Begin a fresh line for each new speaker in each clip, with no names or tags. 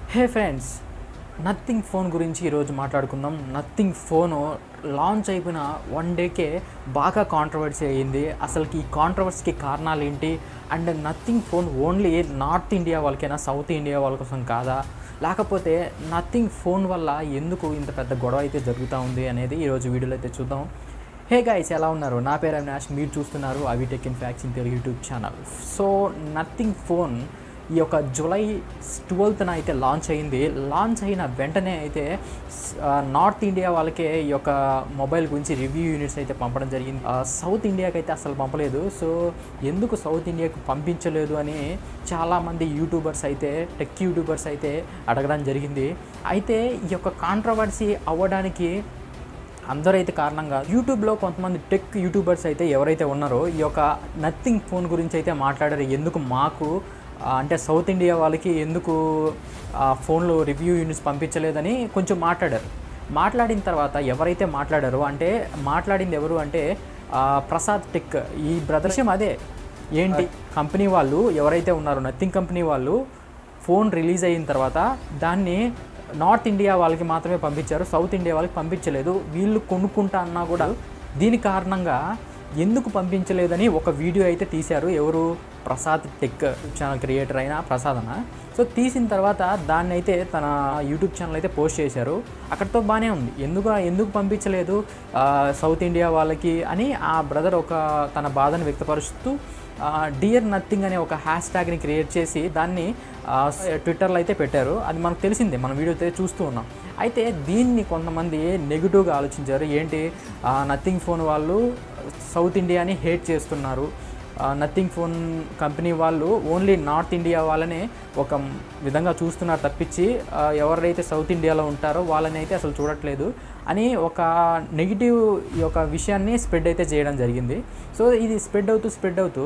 హే friends nothing phone గురించి ఈరోజు మాట్లాడుకుందాం నథింగ్ ఫోన్ లాంచ్ అయిపోయిన వన్ డేకే బాగా కాంట్రవర్సీ అయ్యింది అసలుకి ఈ కాంట్రవర్సీకి కారణాలు ఏంటి and nothing phone only north India వాళ్ళకైనా సౌత్ ఇండియా వాళ్ళ కోసం కాదా లేకపోతే నథింగ్ ఫోన్ వల్ల ఎందుకు ఇంత పెద్ద గొడవ అయితే జరుగుతూ ఉంది అనేది ఈరోజు వీడియోలో అయితే చూద్దాం హే గైస్ ఎలా ఉన్నారు నా పేరు అవినాష్ మీరు చూస్తున్నారు అవి టెక్ ఇన్ ఫ్యాక్స్ ఇన్ Telugu YouTube channel so nothing phone ఈ యొక్క జూలై ట్వెల్త్న అయితే లాంచ్ అయింది లాంచ్ అయిన వెంటనే అయితే ఆ, నార్త్ ఇండియా వాళ్ళకే ఈ యొక్క మొబైల్ గురించి రివ్యూ యూనిట్స్ అయితే పంపడం జరిగింది ఆ, సౌత్ ఇండియాకి అయితే అసలు పంపలేదు సో ఎందుకు సౌత్ ఇండియాకు పంపించలేదు అని చాలామంది యూట్యూబర్స్ అయితే టెక్ యూట్యూబర్స్ అయితే అడగడం జరిగింది అయితే ఈ యొక్క కాంట్రవర్సీ అవ్వడానికి అందరూ అయితే కారణంగా యూట్యూబ్లో కొంతమంది టెక్ యూట్యూబర్స్ అయితే ఎవరైతే ఉన్నారో ఈ యొక్క నథింగ్ ఫోన్ గురించి అయితే మాట్లాడారు ఎందుకు మాకు ఆ, అంటే సౌత్ ఇండియా వాళ్ళకి ఎందుకు ఆ, ఫోన్లో రివ్యూ యూనిట్స్ పంపించలేదని కొంచెం మాట్లాడారు మాట్లాడిన తర్వాత ఎవరైతే మాట్లాడారో అంటే మాట్లాడింది ఎవరు అంటే ఆ, ప్రసాద్ టెక్ ఈ బ్రదర్షం అదే ఏంటి కంపెనీ వాళ్ళు ఎవరైతే ఉన్నారో నథింగ్ కంపెనీ వాళ్ళు ఫోన్ రిలీజ్ అయిన తర్వాత దాన్ని నార్త్ ఇండియా వాళ్ళకి మాత్రమే పంపించారు సౌత్ ఇండియా వాళ్ళకి పంపించలేదు వీళ్ళు కొనుక్కుంటా అన్నా కూడా దీని కారణంగా ఎందుకు పంపించలేదని ఒక వీడియో అయితే తీశారు ఎవరు ప్రసాద్ టెక్ ఛానల్ క్రియేటర్ అయిన ప్రసాద్ అన్న సో తీసిన తర్వాత దాన్ని అయితే తన యూట్యూబ్ ఛానల్ అయితే పోస్ట్ చేశారు అక్కడితో బాగానే ఉంది ఎందుకు ఎందుకు పంపించలేదు ఆ, సౌత్ ఇండియా వాళ్ళకి అని ఆ బ్రదర్ ఒక తన బాధను వ్యక్తపరుస్తూ డియర్ నథింగ్ అనే ఒక హ్యాష్ ట్యాగ్ని క్రియేట్ చేసి దాన్ని ఆ, ట్విట్టర్లో అయితే పెట్టారు అది మనకు తెలిసిందే మనం వీడియో అయితే చూస్తూ ఉన్నాం అయితే దీన్ని కొంతమంది నెగిటివ్గా ఆలోచించారు ఏంటి నథింగ్ ఫోన్ వాళ్ళు సౌత్ ఇండియాని హేట్ చేస్తున్నారు నథింగ్ ఫోన్ కంపెనీ వాళ్ళు ఓన్లీ నార్త్ ఇండియా వాళ్ళనే ఒక విధంగా చూస్తున్నారు తప్పించి ఆ, ఎవరైతే సౌత్ ఇండియాలో ఉంటారో వాళ్ళని అయితే అసలు చూడట్లేదు అని ఒక నెగిటివ్ ఈ యొక్క విషయాన్ని స్ప్రెడ్ అయితే చేయడం జరిగింది సో ఇది స్ప్రెడ్ అవుతూ స్ప్రెడ్ అవుతూ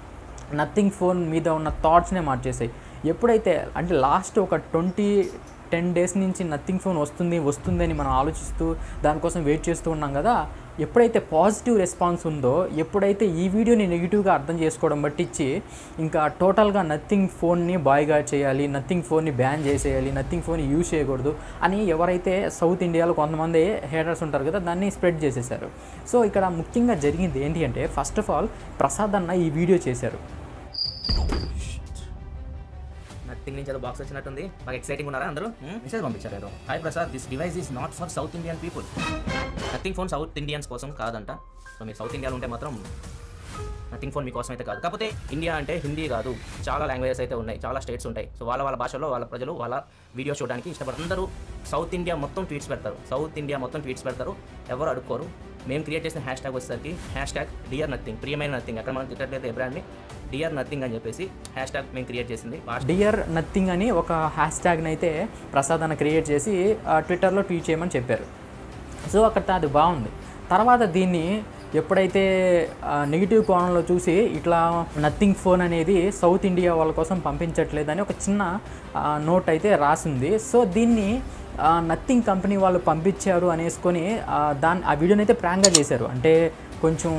నథింగ్ ఫోన్ మీద ఉన్న థాట్స్నే మార్చేసాయి ఎప్పుడైతే అంటే లాస్ట్ ఒక ట్వంటీ టెన్ డేస్ నుంచి నథింగ్ ఫోన్ వస్తుంది వస్తుంది అని మనం ఆలోచిస్తూ దానికోసం వెయిట్ చేస్తూ ఉన్నాం కదా ఎప్పుడైతే పాజిటివ్ రెస్పాన్స్ ఉందో ఎప్పుడైతే ఈ వీడియోని నెగిటివ్గా అర్థం చేసుకోవడం బట్టిచ్చి ఇంకా టోటల్గా నథింగ్ ఫోన్ని బాయ్గా చేయాలి నథింగ్ ఫోన్ని బ్యాన్ చేసేయాలి నథింగ్ ఫోన్ యూజ్ చేయకూడదు అని ఎవరైతే సౌత్ ఇండియాలో కొంతమంది హేటర్స్ ఉంటారు కదా దాన్ని స్ప్రెడ్ చేసేసారు సో ఇక్కడ ముఖ్యంగా జరిగింది ఏంటి అంటే ఫస్ట్ ఆఫ్ ఆల్ ప్రసాద్ అన్న ఈ వీడియో చేశారు
నథింగ్ నుంచి ఏదో బాక్స్ వచ్చినట్టుంది బాగా ఎక్సైటింగ్ ఉన్నారా అందరూ మెసేజ్ పంపించారు ఏదో hi Prasad this device is not for south Indian people nothing phone south Indians కోసం కాదంట సో మీరు సౌత్ ఇండియాలో ఉంటే మాత్రం నథింగ్ ఫోన్ మీకోసం అయితే కాదు కాకపోతే ఇండియా అంటే హిందీ కాదు చాలా లాంగ్వేజెస్ అయితే ఉన్నాయి చాలా స్టేట్స్ ఉంటాయి సో వాళ్ళ వాళ్ళ భాషలో వాళ్ళ ప్రజలు వాళ్ళ వీడియో చూడడానికి ఇష్టపడతారు అందరూ సౌత్ ఇండియా మొత్తం ట్వీట్స్ పెడతారు సౌత్ ఇండియా మొత్తం ట్వీట్స్ పెడతారు ఎవరు అడుక్కోరు మేము క్రియేట్ చేసిన హ్యాష్ ట్యాగ్ వచ్చేసరికి హ్యాష్ ట్యాగ్ డియర్ నథింగ్ ప్రియమైన నథింగ్ అక్కడ మనం తిట్టట్లేదు బ్రాండ్ని డియర్ నథింగ్ అని చెప్పేసి హ్యాష్ ట్యాగ్ మేము క్రియేట్ చేసింది భాష
డియర్ నథింగ్ అని ఒక హ్యాష్ ట్యాగ్ని అయితే ప్రసాద్ అన్న క్రియేట్ చేసి ఆ, ట్విట్టర్లో ట్వీట్ చేయమని చెప్పారు సో అక్కడ అది బాగుంది తర్వాత దీన్ని ఎప్పుడైతే నెగిటివ్ కోణంలో చూసి ఇట్లా నథింగ్ ఫోన్ అనేది సౌత్ ఇండియా వాళ్ళ కోసం పంపించట్లేదని ఒక చిన్న నోట్ అయితే రాసింది సో దీన్ని నథింగ్ కంపెనీ వాళ్ళు పంపించారు అనేసుకొని ఆ, దాన్ని ఆ వీడియోని అయితే ప్రాంక్గా చేశారు అంటే కొంచెం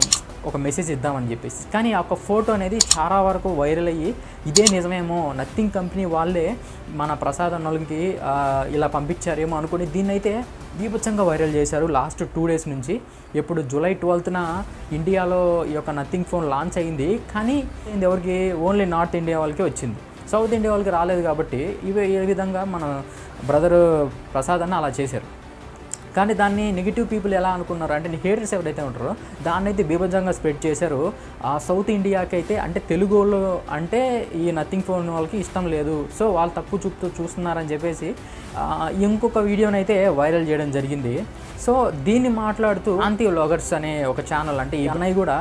ఒక మెసేజ్ ఇద్దామని చెప్పేసి కానీ ఆ ఒక ఫోటో అనేది చాలా వరకు వైరల్ అయ్యి ఇదే నిజమేమో నథింగ్ కంపెనీ వాళ్ళే మన ప్రసాద్ అన్నోళ్ళకి ఆ, ఇలా పంపించారేమో అనుకుని దీన్ని అయితే బీభత్సంగా వైరల్ చేశారు లాస్ట్ టూ డేస్ నుంచి ఎప్పుడు జూలై ట్వెల్త్న ఇండియాలో ఈ యొక్క నథింగ్ ఫోన్ లాంచ్ అయింది కానీ ఇది ఎవరికి ఓన్లీ నార్త్ ఇండియా వాళ్ళకి వచ్చింది సౌత్ ఇండియా వాళ్ళకి రాలేదు కాబట్టి ఇవి ఈ విధంగా మన బ్రదర్ ప్రసాద్ అన్న అలా చేశారు కానీ దాన్ని నెగిటివ్ పీపుల్ ఎలా అనుకున్నారు అంటే హేటర్స్ ఎవరైతే ఉంటారో దాన్ని అయితే బీభత్సంగా స్ప్రెడ్ చేశారు ఆ సౌత్ ఇండియాకి అయితే అంటే తెలుగులో అంటే ఈ నథింగ్ ఫోన్ వాళ్ళకి ఇష్టం లేదు సో వాళ్ళు తప్పు చూపుతూ చూస్తున్నారని చెప్పేసి ఆ, ఇంకొక వీడియోని అయితే వైరల్ చేయడం జరిగింది సో దీన్ని మాట్లాడుతూ ఆంతి వ్లాగర్స్ అనే ఒక ఛానల్ అంటే ఈ అన్నయ్య కూడా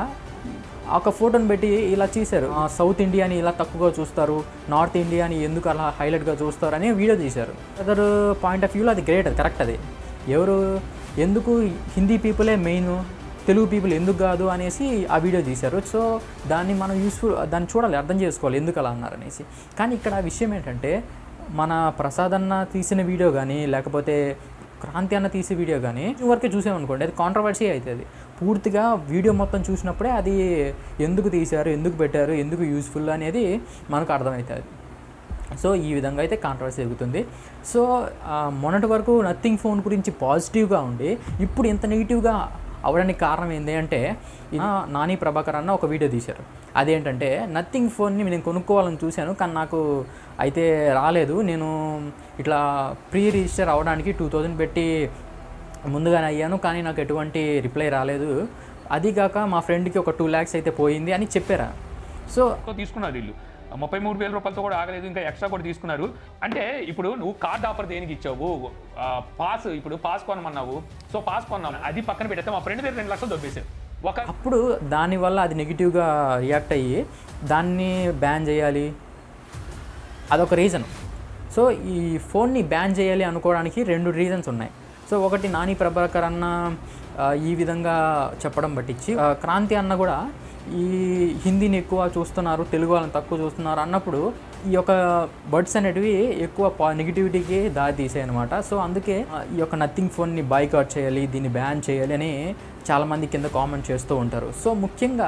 ఒక ఫోటోని పెట్టి ఇలా చేశారు ఆ, సౌత్ ఇండియాని ఇలా తక్కువగా చూస్తారు నార్త్ ఇండియాని ఎందుకు అలా హైలైట్గా చూస్తారు అని వీడియో తీశారు అదర్ పాయింట్ ఆఫ్ వ్యూలో అది గ్రేట్ అది కరెక్ట్ అది ఎవరు ఎందుకు హిందీ పీపులే మెయిన్ తెలుగు పీపుల్ ఎందుకు కాదు అనేసి ఆ వీడియో తీశారు సో దాన్ని మనం యూస్ఫుల్ దాన్ని చూడాలి అర్థం చేసుకోవాలి ఎందుకు అలా అన్నారు అనేసి కానీ ఇక్కడ విషయం ఏంటంటే మన ప్రసాద్ అన్న తీసిన వీడియో కానీ లేకపోతే క్రాంతి అన్న తీసే వీడియో కానీ వరకే చూసామనుకోండి అది కాంట్రవర్సీ అవుతుంది పూర్తిగా వీడియో మొత్తం చూసినప్పుడే అది ఎందుకు తీశారు ఎందుకు పెట్టారు ఎందుకు యూస్ఫుల్ అనేది మనకు అర్థమవుతుంది సో ఈ విధంగా అయితే కాంట్రవర్సీ జరుగుతుంది సో ఆ, మొన్నటి వరకు నథింగ్ ఫోన్ గురించి పాజిటివ్గా ఉండి ఇప్పుడు ఇంత నెగిటివ్గా అవడానికి కారణం ఏంటి అంటే ఈ నాని ప్రభాకర్ అన్న ఒక వీడియో తీశారు అదేంటంటే నథింగ్ ఫోన్ని నేను కొనుక్కోవాలని చూశాను కానీ నాకు అయితే రాలేదు నేను ఇట్లా ప్రీ రిజిస్టర్ అవ్వడానికి టూ థౌజండ్ పెట్టి ముందుగానే అయ్యాను కానీ నాకు ఎటువంటి రిప్లై రాలేదు అది కాక మా ఫ్రెండ్కి ఒక టూ ల్యాక్స్ అయితే పోయింది అని చెప్పారా సో
తో తీసుకున్నారు వీళ్ళు ముప్పై మూడు వేల రూపాయలతో కూడా ఆగలేదు ఇంకా ఎక్స్ట్రా కూడా తీసుకున్నారు అంటే ఇప్పుడు నువ్వు కార్డ్ ఆఫర్ దేనికి ఇచ్చావు ఆ, పాస్ ఇప్పుడు పాస్ కొనమన్నావు సో పాస్ కొన్నాము అది పక్కన పెడితే మా ఫ్రెండ్ దగ్గర రెండు లక్షలు దొబ్బేశావు ఒక
అప్పుడు దానివల్ల అది నెగిటివ్గా రియాక్ట్ అయ్యి దాన్ని బ్యాన్ చేయాలి అదొక రీజన్ సో ఈ ఫోన్ని బ్యాన్ చేయాలి అనుకోవడానికి రెండు రీజన్స్ ఉన్నాయి సో ఒకటి నాని ప్రభాకర్ అన్న ఆ, ఈ విధంగా చెప్పడం పట్టించి ఆ, క్రాంతి అన్న కూడా ఈ హిందీని ఎక్కువ చూస్తున్నారు తెలుగు వాళ్ళని తక్కువ చూస్తున్నారు అన్నప్పుడు ఈ యొక్క బర్డ్స్ అనేటివి ఎక్కువ పా నెగిటివిటీకి దారి తీసాయి అనమాట సో అందుకే ఆ, ఈ యొక్క నథింగ్ ఫోన్ని బాయ్కాట్ చేయాలి దీన్ని బ్యాన్ చేయాలి అని చాలామంది కింద కామెంట్ చేస్తూ ఉంటారు సో ముఖ్యంగా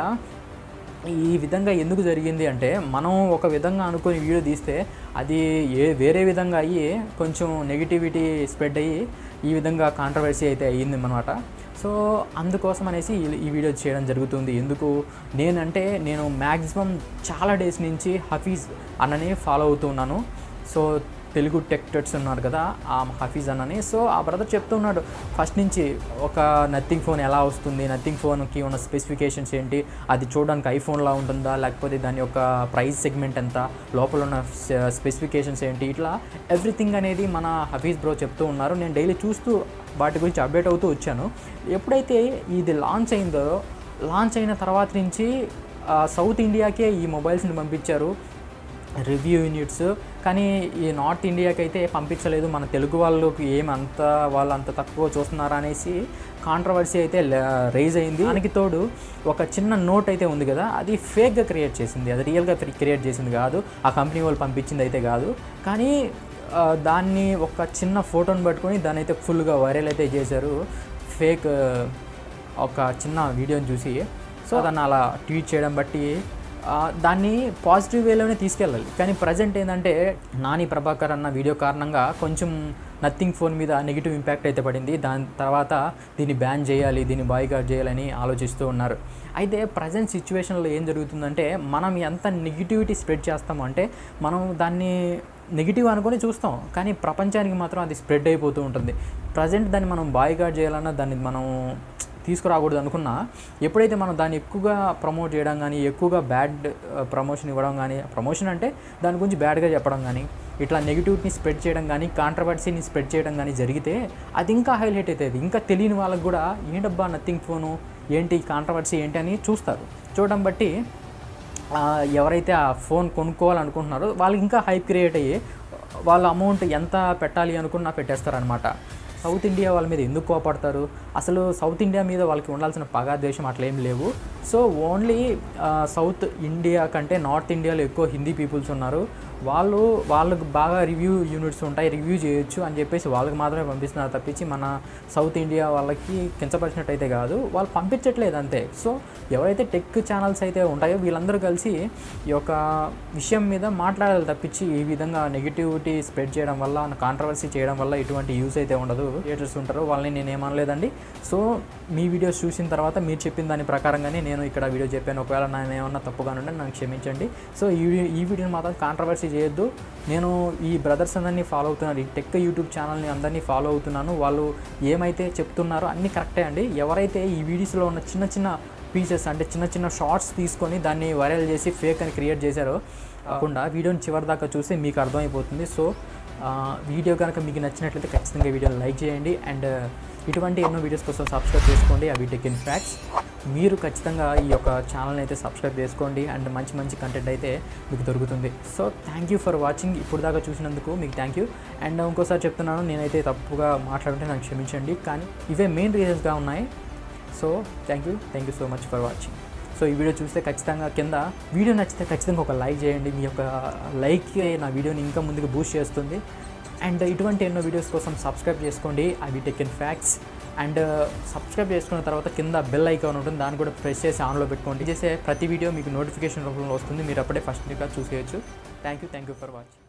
ఈ విధంగా ఎందుకు జరిగింది అంటే మనం ఒక విధంగా అనుకుని వీడియో తీస్తే అది ఏ వేరే విధంగా అయ్యి కొంచెం నెగిటివిటీ స్ప్రెడ్ అయ్యి ఈ విధంగా కాంట్రవర్సీ అయితే అయ్యింది అనమాట సో అందుకోసం అనేసి ఈ- ఈ వీడియో చేయడం జరుగుతుంది ఎందుకు నేనంటే నేను మ్యాక్సిమం చాలా డేస్ నుంచి హఫీజ్ అన్నని ఫాలో అవుతున్నాను సో తెలుగు టెక్ టెట్స్ ఉన్నారు కదా ఆ హఫీజ్ అన్నని సో ఆ బ్రదర్ చెప్తున్నాడు ఫస్ట్ నుంచి ఒక నథింగ్ ఫోన్ ఎలా వస్తుంది నథింగ్ ఫోన్కి ఉన్న స్పెసిఫికేషన్స్ ఏంటి అది చూడడానికి ఐఫోన్లా ఉంటుందా లేకపోతే దాని యొక్క ప్రైస్ సెగ్మెంట్ ఎంత లోపల ఉన్న స్పెసిఫికేషన్స్ ఏంటి ఇట్లా ఎవ్రీథింగ్ అనేది మన హఫీజ్ బ్రో చెప్తూ ఉన్నారు నేను డైలీ చూస్తూ వాటి గురించి అప్డేట్ అవుతూ వచ్చాను ఎప్పుడైతే ఇది లాంచ్ అయిందో లాంచ్ అయిన తర్వాత నుంచి ఆ, సౌత్ ఇండియాకే ఈ మొబైల్స్ని పంపించారు రివ్యూ యూనిట్స్ కానీ ఈ నార్త్ ఇండియాకి అయితే పంపించలేదు మన తెలుగు వాళ్ళకి ఏం అంత వాళ్ళు అంత తక్కువ చూస్తున్నారా అనేసి కాంట్రవర్సీ అయితే రైజ్ అయింది దానికి తోడు ఒక చిన్న నోట్ అయితే ఉంది కదా అది ఫేక్గా క్రియేట్ చేసింది అది రియల్గా క్రియేట్ చేసింది కాదు ఆ కంపెనీ వాళ్ళు పంపించింది అయితే కాదు కానీ ఆ, దాన్ని ఒక చిన్న ఫోటోని పట్టుకొని దాన్ని అయితే ఫుల్గా వైరల్ అయితే చేశారు ఫేక్ ఒక చిన్న వీడియోని చూసి సో దాన్ని అలా ట్వీట్ చేయడం బట్టి ఆ, దాన్ని పాజిటివ్ వేలోనే తీసుకెళ్ళాలి కానీ ప్రజెంట్ ఏంటంటే నాని ప్రభాకర్ అన్న వీడియో కారణంగా కొంచెం నథింగ్ ఫోన్ మీద నెగిటివ్ ఇంపాక్ట్ అయితే పడింది దాని తర్వాత దీన్ని బ్యాన్ చేయాలి దీన్ని బాయ్కాట్ చేయాలని ఆలోచిస్తూ ఉన్నారు అయితే ప్రజెంట్ సిచ్యువేషన్లో ఏం జరుగుతుందంటే మనం ఎంత నెగిటివిటీ స్ప్రెడ్ చేస్తామో అంటే మనం దాన్ని నెగిటివ్ అనుకొని చూస్తాం కానీ ప్రపంచానికి మాత్రం అది స్ప్రెడ్ అయిపోతూ ఉంటుంది ప్రజెంట్ దాన్ని మనం బాయ్కాట్ చేయాలన్నా దాన్ని మనం తీసుకురాకూడదు అనుకున్నా ఎప్పుడైతే మనం దాన్ని ఎక్కువగా ప్రమోట్ చేయడం కానీ ఎక్కువగా బ్యాడ్ ప్రమోషన్ ఇవ్వడం కానీ ప్రమోషన్ అంటే దాని గురించి బ్యాడ్గా చెప్పడం కానీ ఇట్లా నెగిటివిటీని స్ప్రెడ్ చేయడం కానీ కాంట్రవర్సీని స్ప్రెడ్ చేయడం కానీ జరిగితే అది ఇంకా హైలైట్ అవుతుంది ఇంకా తెలియని వాళ్ళకి కూడా ఏంటబ్బా నథింగ్ ఫోను ఏంటి కాంట్రవర్సీ ఏంటి అని చూస్తారు చూడడం బట్టి ఆ, ఎవరైతే ఆ ఫోన్ కొనుక్కోవాలనుకుంటున్నారో వాళ్ళకి ఇంకా హైప్ క్రియేట్ అయ్యి వాళ్ళ అమౌంట్ ఎంత పెట్టాలి అనుకున్నా పెట్టేస్తారనమాట సౌత్ ఇండియా వాళ్ళ మీద ఎందుకు కోపడతారు అసలు సౌత్ ఇండియా మీద వాళ్ళకి ఉండాల్సిన పగా ద్వేషం అట్లా ఏం లేవు సో ఓన్లీ సౌత్ ఇండియా కంటే నార్త్ ఇండియాలో ఎక్కువ హిందీ పీపుల్స్ ఉన్నారు వాళ్ళు వాళ్ళకు బాగా రివ్యూ యూనిట్స్ ఉంటాయి రివ్యూ చేయొచ్చు అని చెప్పేసి వాళ్ళకి మాత్రమే పంపిస్తున్నారు తప్పించి మన సౌత్ ఇండియా వాళ్ళకి కించపరిచినట్టయితే కాదు వాళ్ళు పంపించట్లేదు అంతే సో ఎవరైతే టెక్ ఛానల్స్ అయితే ఉంటాయో వీళ్ళందరూ కలిసి ఈ యొక్క విషయం మీద మాట్లాడాలి తప్పించి ఈ విధంగా నెగిటివిటీ స్ప్రెడ్ చేయడం వల్ల కాంట్రవర్సీ చేయడం వల్ల ఎటువంటి యూస్ అయితే ఉండదు క్రియేటర్స్ ఉంటారు వాళ్ళని నేను ఏమనలేదండి సో మీ వీడియోస్ చూసిన తర్వాత మీరు చెప్పిన దాని ప్రకారంగానే నేను ఇక్కడ వీడియో చెప్పాను ఒకవేళ నేను ఏమన్నా తప్పుగా ఉంటే నన్ను క్షమించండి సో ఈ వీడియో ఈ వీడియోని మాత్రం కాంట్రవర్సీ చేయొద్దు నేను ఈ బ్రదర్స్ అందరినీ ఫాలో అవుతున్నాను ఈ టెక్ యూట్యూబ్ ఛానల్ని అందరినీ ఫాలో అవుతున్నాను వాళ్ళు ఏమైతే చెప్తున్నారో అన్నీ కరెక్టే అండి ఎవరైతే ఈ వీడియోస్లో ఉన్న చిన్న చిన్న పీసెస్ అంటే చిన్న చిన్న షార్ట్స్ తీసుకొని దాన్ని వైరల్ చేసి ఫేక్ అని క్రియేట్ చేశారో కాకుండా వీడియోని చివరి దాకా చూస్తే మీకు అర్థమైపోతుంది సో ఆ, వీడియో కనుక మీకు నచ్చినట్లయితే ఖచ్చితంగా వీడియోని లైక్ చేయండి అండ్ ఇటువంటి ఎన్నో వీడియోస్ కోసం సబ్స్క్రైబ్ చేసుకోండి అవి టెక్ ఇన్ ఫ్యాక్ట్స్ మీరు ఖచ్చితంగా ఈ యొక్క ఛానల్ని అయితే సబ్స్క్రైబ్ చేసుకోండి అండ్ మంచి మంచి కంటెంట్ అయితే మీకు దొరుకుతుంది so thank you for watching ఇప్పుడు దాకా చూసినందుకు మీకు థ్యాంక్ యూ అండ్ ఇంకోసారి చెప్తున్నాను నేనైతే తప్పుగా మాట్లాడుంటే నాకు క్షమించండి కానీ ఇవే మెయిన్ రీజన్స్గా ఉన్నాయి so thank you thank you so much for watching so ఈ వీడియో చూస్తే ఖచ్చితంగా కింద వీడియో నచ్చితే ఖచ్చితంగా ఒక లైక్ చేయండి మీ యొక్క లైక్ నా వీడియోని ఇంకా ముందుకు బూస్ట్ చేస్తుంది అండ్ ఇటువంటి ఎన్నో వీడియోస్ కోసం సబ్స్క్రైబ్ చేసుకోండి Avi tech in facts and subscribe చేసుకున్న తర్వాత కింద బెల్ ఐకాన్ ఉంటుంది దాన్ని కూడా ప్రెస్ చేసి ఆన్లో పెట్టుకోండి చేసే ప్రతి వీడియో మీకు నోటిఫికేషన్ రూపంలో వస్తుంది మీరు అప్పుడే ఫస్ట్ చూసేయచ్చు thank you thank you for watching